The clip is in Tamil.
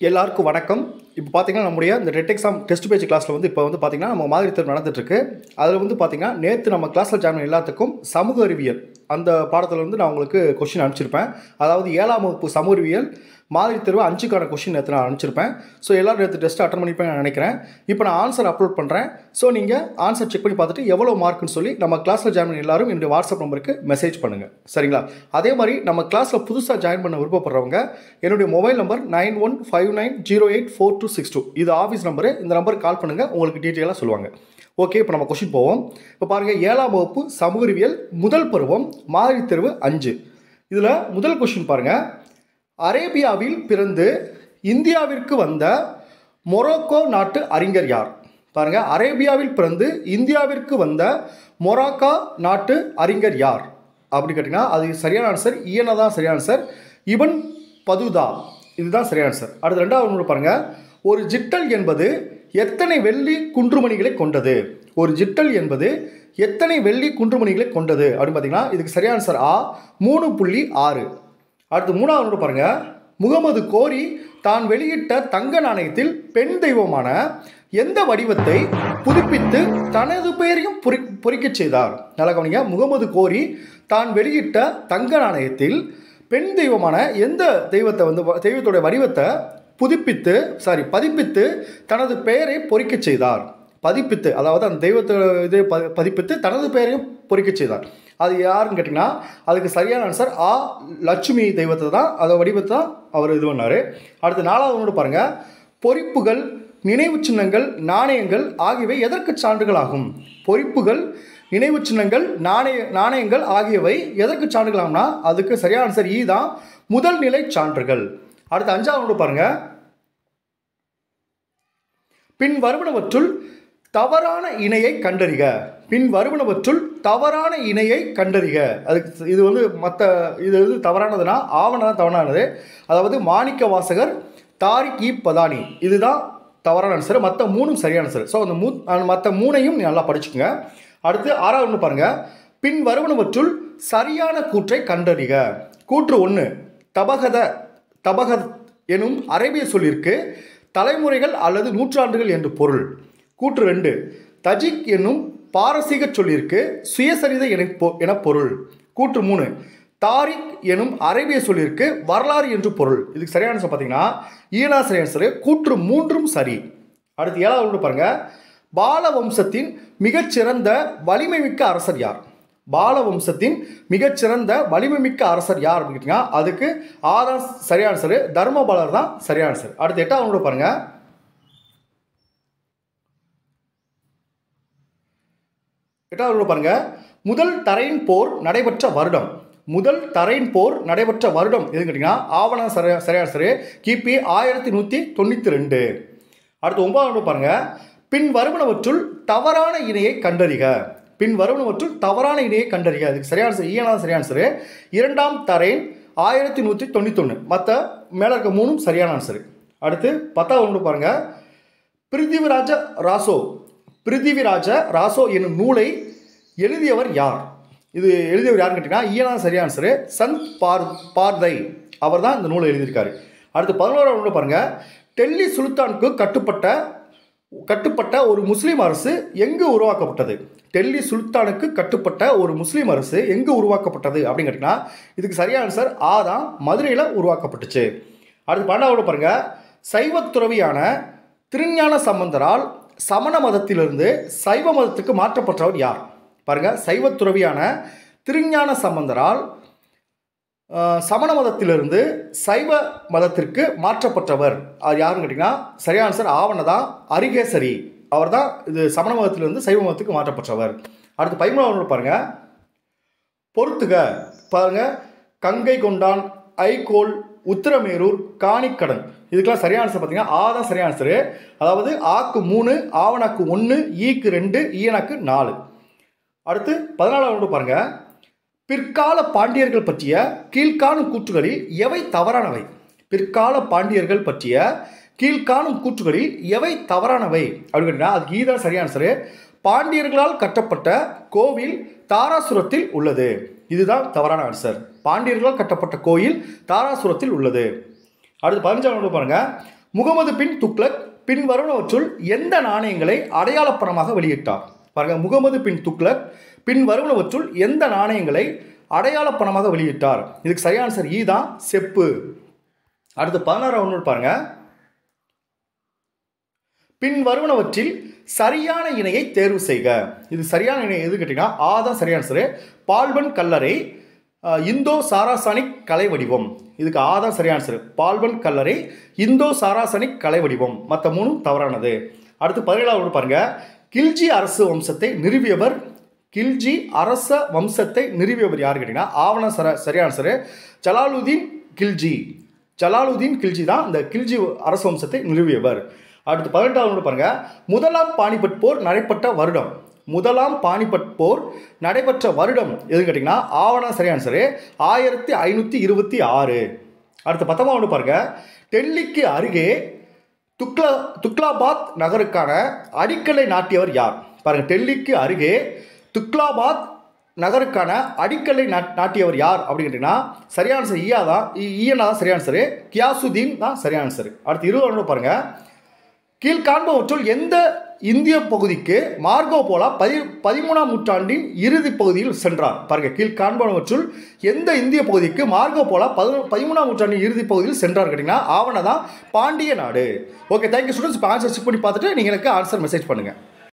எல்லாருக்கும் வணக்கம் இப்போ பார்த்தீங்கன்னா நம்முடைய இந்த ரெட் எக்ஸாம் டெஸ்ட் பேஜ் கிளாஸில் வந்து இப்போ வந்து பார்த்தீங்கன்னா நம்ம மாதிரி தேர்வு நடந்துட்டுருக்கு அதில் வந்து பார்த்தீங்கன்னா நேற்று நம்ம கிளாஸில் ஜாயின் பண்ண எல்லாத்துக்கும் சமூக அறிவியல் அந்த பாடத்தில் வந்து நான் உங்களுக்கு கொஷின் அனுப்பிச்சிருப்பேன் அதாவது ஏழாம் வகுப்பு சமூக அறிவியல் மாதிரி தேர்வு அஞ்சுக்கான கொஷின் நேற்று நான் அனுப்பிச்சிருப்பேன் ஸோ எல்லாரும் நேற்று டெஸ்ட் அட்டன் பண்ணிப்பேன் நான் நினைக்கிறேன் இப்போ நான் ஆன்சர் அப்லோட் பண்ணுறேன் ஸோ நீங்கள் ஆன்சர் செக் பண்ணி பார்த்துட்டு எவ்வளோ மார்க்குன்னு சொல்லி நம்ம கிளாஸில் ஜாயின் பண்ண எல்லாரும் என்னுடைய வாட்ஸ்அப் நம்பருக்கு மெசேஜ் பண்ணுங்கள் சரிங்களா அதே மாதிரி நம்ம கிளாஸில் புதுசாக ஜாயின் பண்ண விருப்பப்படுறவங்க என்னுடைய mobile number nine one five nine zero eight four two six two இது ஆஃபீஸ் நம்பரு இந்த நம்பருக்கு கால் பண்ணுங்கள் உங்களுக்கு டீட்டெயிலாக சொல்லுவாங்க ஓகே இப்போ நம்ம கொஷின் போவோம் இப்போ பாருங்கள் ஏழாம் வகுப்பு சமூக அறிவியல் முதல் பருவம் மாதிரி தேர்வு அஞ்சு இதில் முதல் கொஷின் பாருங்கள் அரேபியாவில் பிறந்து இந்தியாவிற்கு வந்த மொரோக்கோ நாட்டு அறிஞர் யார் பாருங்க அரேபியாவில் பிறந்து இந்தியாவிற்கு வந்த மொராக்கா நாட்டு அறிஞர் யார் அப்படி கேட்டிங்கன்னா அது சரியான ஆன்சர் ஈயனா தான் சரியான ஆன்சர் இவன் பதுதா இதுதான் சரியான ஆன்சர் அடுத்து ரெண்டாவது ஒன்று பாருங்க ஒரு ஜிட்டல் என்பது எத்தனை வெள்ளி குன்றுமணிகளை கொண்டது ஒரு ஜிட்டல் என்பது எத்தனை வெள்ளி குன்றுமணிகளை கொண்டது அப்படின்னு பார்த்தீங்கன்னா இதுக்கு சரியான ஆன்சர் ஆ மூணு புள்ளி ஆறு அடுத்து மூணாவது நோட்டு பாருங்க முகமது கோரி தான் வெளியிட்ட தங்க நாணயத்தில் பெண் தெய்வமான எந்த வடிவத்தை புதுப்பித்து தனது பெயரையும் பொறி பொறிக்கச் செய்தார் நல்லா கவனிங்க முகமது கோரி தான் வெளியிட்ட தங்க நாணயத்தில் பெண் தெய்வமான எந்த தெய்வத்தை வந்து தெய்வத்துடைய வடிவத்தை புதுப்பித்து சாரி பதிப்பித்து தனது பெயரை பொறிக்கச் செய்தார் பதிப்பித்து அதாவது அந்த தெய்வத்தோட இது ப பதிப்பித்து தனது பெயரையும் பொறிக்கச் செய்தார் அது யாருன்னு கேட்டிங்கன்னா அதுக்கு சரியான ஆன்சர் ஆ லட்சுமி தெய்வத்தை தான் அதை வடிவத்தை தான் அவர் இது பண்ணார் அடுத்து நாலாவது ஒன்று பாருங்கள் பொறிப்புகள் நினைவு சின்னங்கள் நாணயங்கள் ஆகியவை எதற்கு சான்றுகள் ஆகும் பொறிப்புகள் நினைவு சின்னங்கள் நாணய நாணயங்கள் ஆகியவை எதற்கு சான்றுகள் ஆகும்னா அதுக்கு சரியான ஆன்சர் ஈ தான் முதல் நிலை சான்றுகள் அடுத்து அஞ்சாவது ஒன்று பாருங்கள் பின் வருவனவற்றுள் தவறான இணையை கண்டறிக பின் வருவனவற்றுள் தவறான இணையை கண்டறிக அதுக்கு இது வந்து மற்ற இது வந்து தவறானதுன்னா ஆவணம் தான் தவறானது அதாவது மாணிக்க வாசகர் தாரிக் இ பதானி இதுதான் தவறான ஆன்சர் மற்ற மூணும் சரியான ஆன்சர் ஸோ அந்த மூ மற்ற மூணையும் நீ நல்லா படிச்சுக்கோங்க அடுத்து ஆறாவது ஒன்று பாருங்கள் பின் வருவனவற்றுள் சரியான கூற்றை கண்டறிக கூற்று ஒன்று தபகத தபகத் எனும் அரேபிய சொல்லிற்கு தலைமுறைகள் அல்லது நூற்றாண்டுகள் என்று பொருள் கூற்று ரெண்டு தஜிக் என்னும் பாரசீக சொல்லிற்கு சுயசரிதை என பொ- என பொருள் கூற்று மூணு தாரிக் எனும் அரேபிய சொல்லிற்கு வரலாறு என்று பொருள் இதுக்கு சரியான ஆன்சர் பார்த்தீங்கன்னா ஈனா சரியான ஆன்சர் கூற்று மூன்றும் சரி அடுத்து ஏழாவது ஒன்று பாருங்க பால வம்சத்தின் மிகச்சிறந்த வலிமை மிக்க அரசர் யார் பால வம்சத்தின் மிகச்சிறந்த வலிமை மிக்க அரசர் யார் அப்படின்னு கேட்டிங்கன்னா அதுக்கு ஆதான் சரியான ஆன்சர் தர்மபாலர் தான் சரியான ஆன்சர் அடுத்து எட்டாவது ஒன்று பாருங்க எட்டாவது ஒன்று பாருங்க முதல் தரையின் போர் நடைபெற்ற வருடம் முதல் தரையின் போர் நடைபெற்ற வருடம் எதுன்னு கேட்டிங்கன்னா ஆவணம் சரியா சரியான சரி கிபி ஆயிரத்தி நூற்றி தொண்ணூற்றி ரெண்டு அடுத்து ஒன்பதாவது ஒன்று பாருங்க பின் வருவனவற்றுள் தவறான இணையை கண்டறிக பின் வருவனவற்றுள் தவறான இணையை கண்டறிக அதுக்கு சரியான சரி ஈயனான சரியான சரி இரண்டாம் தரையின் ஆயிரத்தி நூற்றி தொண்ணூத்தொன்று மற்ற மேலே இருக்க மூணும் சரியான ஆன்சரு அடுத்து பத்தாவது ஒன்று பாருங்க பிருத்திவிராஜ ராசோ பிருத்திவிராஜ ராசோ என்னும் நூலை எழுதியவர் யார் இது எழுதியவர் யாருன்னு கேட்டிங்கன்னா ஈயனா சரியான ஆன்சரு சந்த் பார் பார்தை அவர் தான் இந்த நூலை எழுதியிருக்காரு அடுத்து பதினோராவது ஒன்று பாருங்கள் டெல்லி சுல்தானுக்கு கட்டுப்பட்ட கட்டுப்பட்ட ஒரு முஸ்லீம் அரசு எங்கு உருவாக்கப்பட்டது டெல்லி சுல்தானுக்கு கட்டுப்பட்ட ஒரு முஸ்லீம் அரசு எங்கு உருவாக்கப்பட்டது அப்படின்னு கேட்டிங்கன்னா இதுக்கு சரியான ஆன்சர் ஆ தான் மதுரையில் உருவாக்கப்பட்டுச்சு அடுத்து பன்னெண்டாவது பாருங்க சைவத் துறவியான திருஞான சம்பந்தரால் சமண மதத்திலிருந்து சைவ மதத்துக்கு மாற்றப்பட்டவர் யார் பாருங்க சைவத் துறவியான திருஞான சம்பந்தரால் ஆஹ், சமண மதத்திலிருந்து சைவ மதத்திற்கு மாற்றப்பட்டவர் அது யாருன்னு கேட்டிங்கன்னா சரியான ஆன்சர் ஆவண தான் அரிகேசரி அவர் தான் இது சமண மதத்திலிருந்து சைவ மதத்துக்கு மாற்றப்பட்டவர் அடுத்து பதிமூணாவது பாருங்க பொறுத்துக பாருங்க கங்கை கொண்டான் ஐகோல் உத்திரமேரூர் காணிக்கடன் இதுக்கெல்லாம் சரியான ஆன்சர் பார்த்தீங்கன்னா ஆ தான் சரியான ஆன்சரு அதாவது ஆக்கு மூணு ஆவணாக்கு ஒன்று ஈக்கு ரெண்டு ஈயனாக்கு நாலு அடுத்து பதினாலாவது பாருங்க பிற்கால பாண்டியர்கள் பற்றிய கீழ்காணும் கூற்றுகளில் எவை தவறானவை பிற்கால பாண்டியர்கள் பற்றிய கீழ்காணும் கூற்றுகளில் எவை தவறானவை அப்படின்னு கேட்டீங்கன்னா அதுக்கு ஈதான் சரியான ஆன்சரு பாண்டியர்களால் கட்டப்பட்ட கோவில் தாராசுரத்தில் உள்ளது இதுதான் தவறான ஆன்சர் பாண்டியர்களால் கட்டப்பட்ட கோயில் தாராசுரத்தில் உள்ளது அடுத்து பதினஞ்சாம் நூறு பாருங்க முகமது பின் துக்ளக் பின் வருவனவற்றுள் எந்த நாணயங்களை அடையாளப்பணமாக வெளியிட்டார் பாருங்க முகமது பின் துக்ளக் பின் வருவனவற்றுள் எந்த நாணயங்களை அடையாளப்பணமாக வெளியிட்டார் இதுக்கு சரியான ஆன்சர் ஈ தான் செப்பு அடுத்து பதினாறாம் ஒன்று பாருங்க பின் வருவனவற்றில் சரியான இணையை தேர்வு செய்க இது சரியான இணை எது கேட்டிங்கன்னா ஆ தான் சரியான ஆன்சரு பால்பன் கல்லறை அஹ், இந்தோ சாராசானிக் கலை வடிவம் இதுக்கு ஆ தான் சரியான ஆன்சரு பால்பன் கல்லறை இந்தோ சாராசானிக் கலை வடிவம் மற்ற மூணும் தவறானது அடுத்து பதினேழாவது பாருங்க கில்ஜி அரசு வம்சத்தை நிறுவியவர் கில்ஜி அரச வம்சத்தை நிறுவியவர் யார் கேட்டிங்கன்னா ஆவண சர சரியான ஆன்சரு ஜலாலுதீன் கில்ஜி ஜலாலுதீன் கில்ஜி தான் இந்த கில்ஜி அரச வம்சத்தை நிறுவியவர் அடுத்து பதினெட்டாவது பாருங்க முதலாம் பானிபட் போர் நடைபெற்ற வருடம் முதலாம் பானிபட் போர் நடைபெற்ற வருடம் எதுன்னு கேட்டிங்கன்னா ஆவண சரியான ஆன்சரு ஆயிரத்தி ஐநூற்றி இருபத்தி ஆறு அடுத்து பத்தொன்பது பாருங்க டெல்லிக்கு அருகே துக்லா துக்லாபாத் நகருக்கான அடிக்கலை நாட்டியவர் யார் பாருங்க டெல்லிக்கு அருகே துக்லாபாத் நகருக்கான அடிக்கலை நாட் நாட்டியவர் யார் அப்படின்னு கேட்டிங்கன்னா சரியான ஆன்சர் ஈயா தான் ஈ- ஈயனா தான் சரியான ஆன்சரு கியாசுதீன் தான் சரியான ஆன்சர் அடுத்து இருபது பாருங்க கீழ்காண்பவற்றுள் எந்த இந்திய பகுதிக்கு மார்கோ போலா பதி பதிமூணாம் நூற்றாண்டின் இறுதி பகுதியில் சென்றார் பாருங்க கீழ்காண்பவற்றுள் எந்த இந்திய பகுதிக்கு மார்கோ போலா பதி பதிமூணாம் நூற்றாண்டின் இறுதி பகுதியில் சென்றார் கேட்டிங்கன்னா ஆவண தான் பாண்டிய நாடு ஓகே தேங்க்யூ ஸ்டூடெண்ட்ஸ் இப்போ ஆன்சர் செக் பண்ணி பார்த்துட்டு நீங்கள் எனக்கு ஆன்சர் மெசேஜ் பண்ணுங்கள்